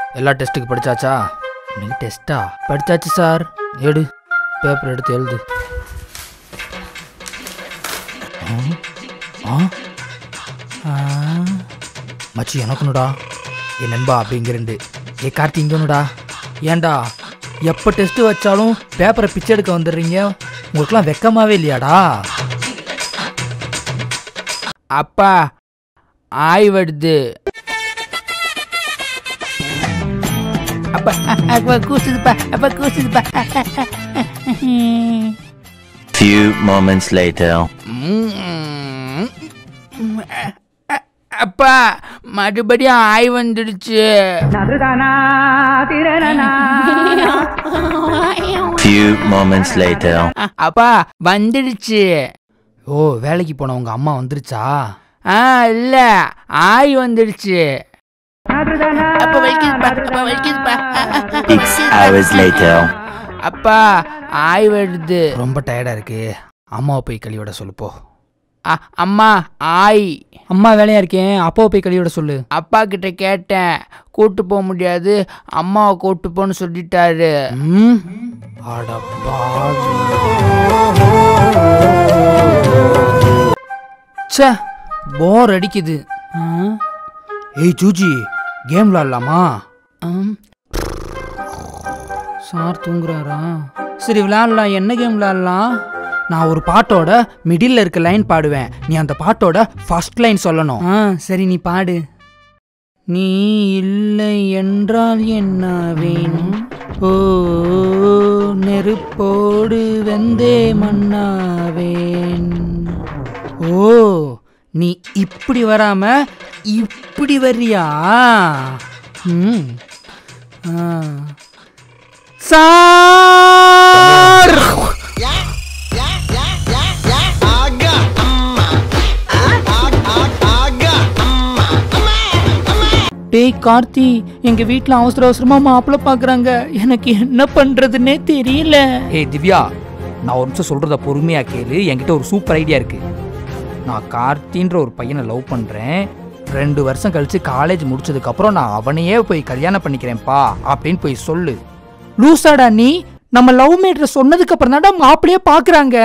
எல்லா டெஸ்ட்டுக்கு படிச்சாச்சா இன்னைக்கு டெஸ்ட்டா படிச்சாச்சு சார் எடு பேப்பர் எடுத்து எழுது ஆ? ஆ? ஆ? மச்சி எனக்குனுடா என் நண்பா அப்படிங்கிறண்டு ஏ கார்த்தி இங்கனுடா ஏன்டா எப்போ டெஸ்ட் வச்சாலும் பேப்பரை பிச்சை எடுக்க வந்துடுறீங்க உங்களுக்குலாம் வெக்கமாவே இல்லையாடா அப்பா ஆய் வருது அப்பா அப்பா கூசுதுப்பா அப்பா கூசுதுப்பா Few moments later. அப்பா மறுபடியும் ஆய் வந்துடுச்சு Few moments later. அ- அப்பா வந்துடுச்சு ஓ வேலைக்கு போன உங்க அம்மா வந்துருச்சா ஆ இல்ல ஆய் வந்துடுச்சு அப்பா வலிக்குதுப்பா அப்பா வலிக்குதுப்பா Six hours later. அப்பா ஆய் வருது ரொம்ப டயர்டா இருக்கு அம்மாவை போய் கழிவிட சொல்லு போ அ- அம்மா ஆய் அம்மா வேலையா இருக்கேன் அப்பாவை போய் கழிவிட சொல்லு அப்பா கிட்ட கேட்டேன் கூட்டு போக முடியாது அம்மாவை கூட்டு போன்னு சொல்லிட்டாரு ம் அட பாவி. ச்சே போர் அடிக்குது ஆ? ஏய் ஜூஜி கேம் விளாடலாமா ஆம். சார் தூங்குறாரா சரி விளையாடலாம் என்ன கேம் விளையாடலாம் நான் ஒரு பாட்டோட மிடில் இருக்க லைன் பாடுவேன் நீ அந்த பாட்டோட ஃபர்ஸ்ட் லைன் சொல்லணும் ஆ சரி நீ பாடு நீ இல்லை என்றால் என்ன வேணும் ஓ நெருப்போடு வெந்தே மன்னாவேன் ஓ நீ இப்படி வராம இப்படி வர்றியா ம் ஆ சார் டேய் கார்த்தி எங்க வீட்ல அவசர அவசரமா மாப்பிள்ளை பாக்குறாங்க எனக்கு என்ன பண்றதுன்னே தெரியல ஏய் திவ்யா நான் ஒரு நிமிஷம் சொல்றத பொறுமையா கேளு என்கிட்ட ஒரு சூப்பர் ஐடியா இருக்கு நான் கார்த்தின்ற ஒரு பையனை லவ் பண்றேன் ரெண்டு வருஷம் கழிச்சு காலேஜ் முடிச்சதுக்கு அப்புறம் நான் அவனையே போய் கல்யாணம் பண்ணிக்கிறேன்ப்பா அப்படின்னு போய் சொல்லு லூசாடா நீ நம்ம லவ் மேட்ரை சொன்னதுக்கு அப்புறம் தான்டா மாப்பிளையே பாக்குறாங்க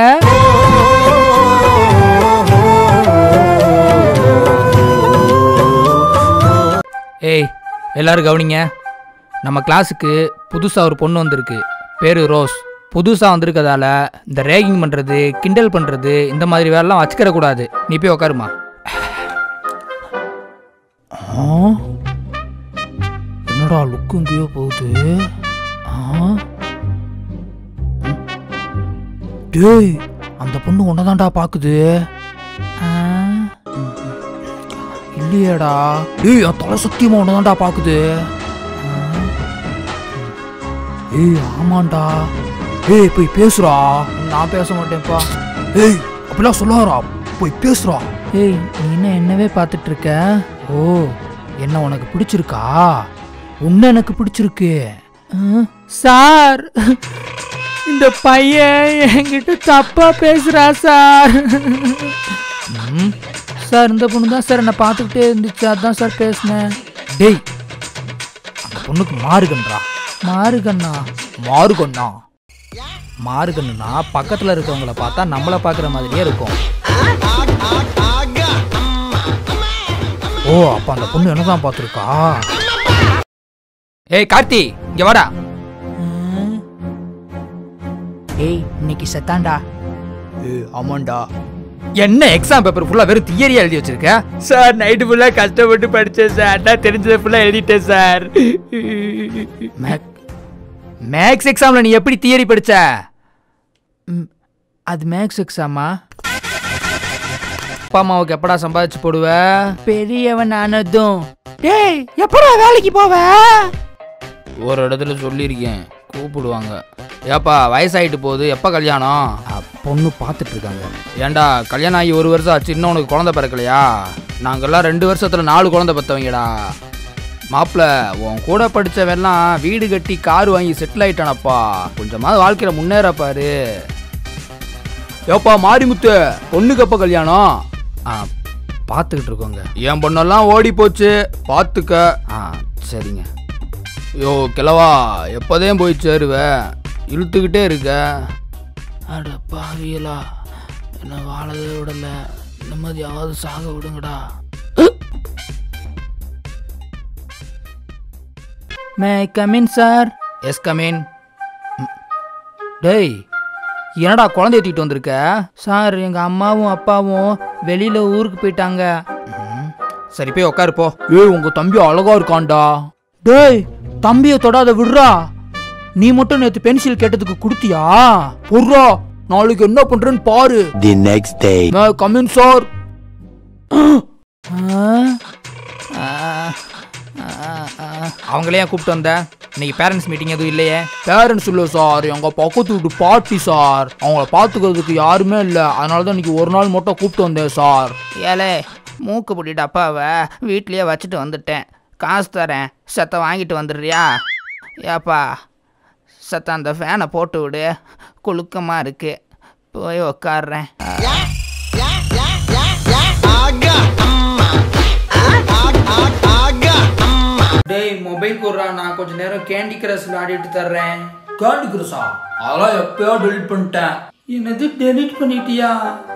ஏய் எல்லாரும் கவனிங்க நம்ம கிளாஸுக்கு புதுசாக ஒரு பொண்ணு வந்திருக்கு பேரு ரோஸ் புதுசாக வந்திருக்கதால இந்த ரேகிங் பண்ணுறது கிண்டல் பண்ணுறது இந்த மாதிரி வேலைலாம் வச்சுக்கிற கூடாது நீ போய் உக்காருமா என்னடா லுக்கு எங்கேயோ போகுது ஆ? டேய் அந்த பொண்ணு உன்னதான்டா பாக்குது ஆ? இல்லையேடா ஏய் என் தலை சத்தியமா உன்னதான்டா பாக்குது ஆ? ஏய் ஆமாண்டா ஏய் போய் பேசுறா நான் பேச மாட்டேன்ப்பா ஏய் அப்படிலாம் சொல்லாரா போய் பேசுறா ஏய் நீ என்ன என்னவே பார்த்துட்டு இருக்க ஓ என்ன உனக்கு பிடிச்சிருக்கா உன்ன எனக்கு பிடிச்சிருக்கு ஆ? சார் இந்த பையன் என்கிட்ட தப்பா பேசுறா சார் ம், சார் இந்த பொண்ணு தான் சார் என்னை பார்த்துக்கிட்டே இருந்துச்சு அதான் சார் பேசினேன் டேய் அந்த பொண்ணுக்கு மாறுகன்றா மாறுகண்ணா மாறுகண்ணா மாறுகண்ணுனா பக்கத்தில் இருக்கவங்கள பார்த்தா நம்மளை பார்க்குற மாதிரியே இருக்கும் ஓ அப்போ அந்த பொண்ணு என்ன தான் பார்த்துருக்கா ஏய் கார்த்தி இங்க வாடா ஏய் இன்னைக்கு செத்தாண்டா ஏய் ஆமாண்டா என்ன எக்ஸாம் பேப்பர் ஃபுல்லா வெறும் தியரியா எழுதி வச்சிருக்க சார் நைட்டு ஃபுல்லா கஷ்டப்பட்டு படிச்சேன் சார் நான் தெரிஞ்சதை ஃபுல்லா எழுதிட்டேன் சார் மேக்ஸ் எக்ஸாம்ல நீ எப்படி தியரி படிச்ச ம், அது மேக்ஸ் எக்ஸாமா அப்பா அம்மாவுக்கு எப்படா சம்பாதிச்சு போடுவ பெரியவன் ஆனதும் டேய் எப்படா வேலைக்கு போவ ஒரு இடத்துல சொல்லியிருக்கேன் கூப்பிடுவாங்க ஏப்பா வயசாயிட்டு போகுது எப்போ கல்யாணம் பொண்ணு பார்த்துட்டு இருக்காங்க ஏன்டா கல்யாணம் ஆகி ஒரு வருஷம் ஆச்சு இன்னும் உனக்கு குழந்தை பிறக்கலையா நாங்கெல்லாம் ரெண்டு வருஷத்துல நாலு குழந்தை பெற்றவங்கடா மாப்பிள உன் கூட படிச்சவெல்லாம் வீடு கட்டி கார் வாங்கி செட்டில் ஆயிட்டானப்பா கொஞ்சமாவது வாழ்க்கையில முன்னேற பாரு ஏப்பா மாரிமுத்து பொண்ணுக்கு எப்போ கல்யாணம் ஆ பார்த்துக்கிட்டு இருக்கோங்க என் பொண்ணெல்லாம் ஓடி போச்சு பார்த்துக்க ஆ சரிங்க யோ கிழவா எப்போதையும் போய் சேருவ இழுத்துக்கிட்டே இருக்க அட பாவியலா என்ன வாழவே விடல நிம்மதியாவது சாக விடுங்கடா may come in sir yes come in டேய் என்னடா குழந்தை ஏற்றிட்டு வந்திருக்க சார் எங்கள் அம்மாவும் அப்பாவும் வெளியில் ஊருக்கு போயிட்டாங்க சரி போய் உட்காரு போ ஏய் உங்கள் தம்பி அழகா இருக்கான்டா டேய் தம்பியை தொடாத விடுறா நீ மட்டும் நேற்று பென்சில் கேட்டதுக்கு கொடுத்தியா பொர்றா நாளைக்கு என்ன பண்றேன்னு பாரு The next day. May come in sir அவங்களே ஏன் கூப்பிட்டு வந்த இன்னைக்கு பேரண்ட்ஸ் மீட்டிங் எதுவும் இல்லையே பேரண்ட்ஸ் இல்லை சார் எங்க பக்கத்து வீட்டு பாட்டி சார் அவங்கள பார்த்துக்கிறதுக்கு யாருமே இல்லை அதனால தான் இன்னைக்கு ஒரு நாள் மட்டும் கூப்பிட்டு வந்தேன் சார் ஏலே மூக்கு பிடிட்டு அப்பாவை வீட்லயே வச்சுட்டு வந்துட்டேன் காசு தரேன் சத்த வாங்கிட்டு வந்துடுறியா ஏப்பா சத்த அந்த ஃபேனை போட்டு விடு குலுக்கமாக இருக்கு போய் உக்காடுறேன் டேய் மொபைல் குடுறா நான் கொஞ்ச நேரம் கேண்டி கிரஷ் விளையாடிட்டு தர்றேன் கேண்டி கிரஷா அதெல்லாம் எப்பயோ டெலிட் பண்ணிட்டேன் என்னது டெலிட் பண்ணிட்டியா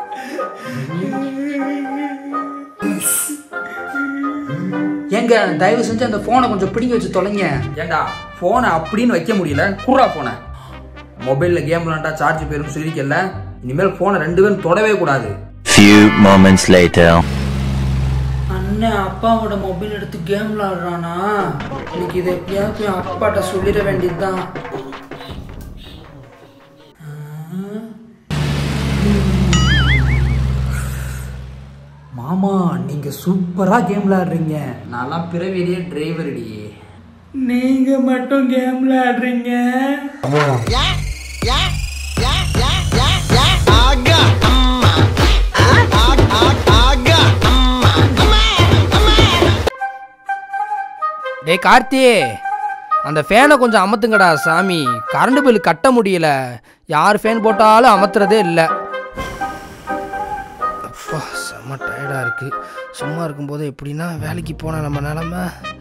ஏங்க தயவு செஞ்சு அந்த போனை கொஞ்சம் பிடிங்கி வச்சு தொலைங்க ஏண்டா போனை அப்படின்னு வைக்க முடியல குர்ரா போனை மொபைல்ல கேம் விளாண்டா சார்ஜ் போயிரும் சொல்லிருக்கல இனிமேல் போனை ரெண்டு பேரும் தொடவே கூடாது Few moments later. அண்ணன் அப்பாவோட மொபைல் எடுத்து கேம் விளாடுறானா இன்னைக்கு இதை எப்படியாவது போய் அப்பாட்ட சொல்லிட வேண்டியதுதான் மாமா நீங்க சூப்பரா கேம் விளையாடுறீங்க நான்லாம் பிறவிலேயே டிரைவர் அடி நீங்க மட்டும் கேம் விளையாடுறீங்க டேய் கார்த்தி அந்த ஃபேனை கொஞ்சம் அமத்துங்கடா சாமி கரண்ட் பில் கட்ட முடியல யார் ஃபேன் போட்டாலும் அமத்துறதே இல்லை அப்பா செம்ம டயர்டாக இருக்கு சும்மா இருக்கும்போது எப்படின்னா வேலைக்கு போன நம்ம நிலமை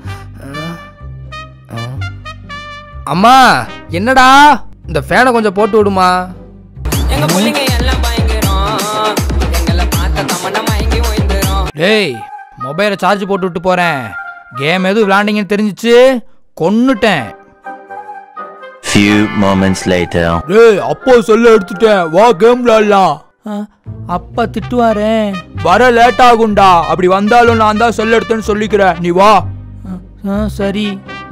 அம்மா என்னடா இந்த ஃபேனை கொஞ்சம் போட்டு விடுமா எங்க புள்ளைங்க எல்லாம் பயங்கரம் எங்களை பார்த்த தமன்னா மயங்கி ஓய்ந்துரும் டேய் மொபைலை சார்ஜ் போட்டு விட்டு போகிறேன் கேம் எதுவும் விளாண்டிங்கன்னு தெரிஞ்சிச்சு கொன்னுட்டேன் Few moments later. டேய் அப்பா சொல்ல எடுத்துட்டேன் வா கேம் விளையாடலாம் அப்பா திட்டுவாரே வர லேட் ஆகும்டா அப்படி வந்தாலும் நான் தான் சொல்ல எடுத்தேன்னு சொல்லிக்கிறேன் நீ வா சரி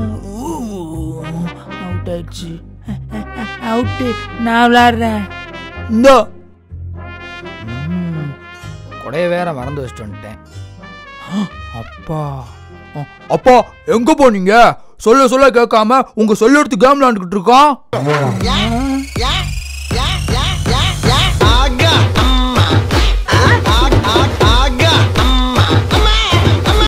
அவுட் ஆயிடுச்சு அவுட்டு நான் விளையாடுறேன் இந்த கொடைய வேற மறந்து வச்சுட்டு வந்துட்டேன் அப்பா அப்பா எங்க போனீங்க சொல்ல சொல்ல கேட்காம உங்க சொல்ல எடுத்து கேம் விளையாண்டுக்கிட்டு இருக்கோம்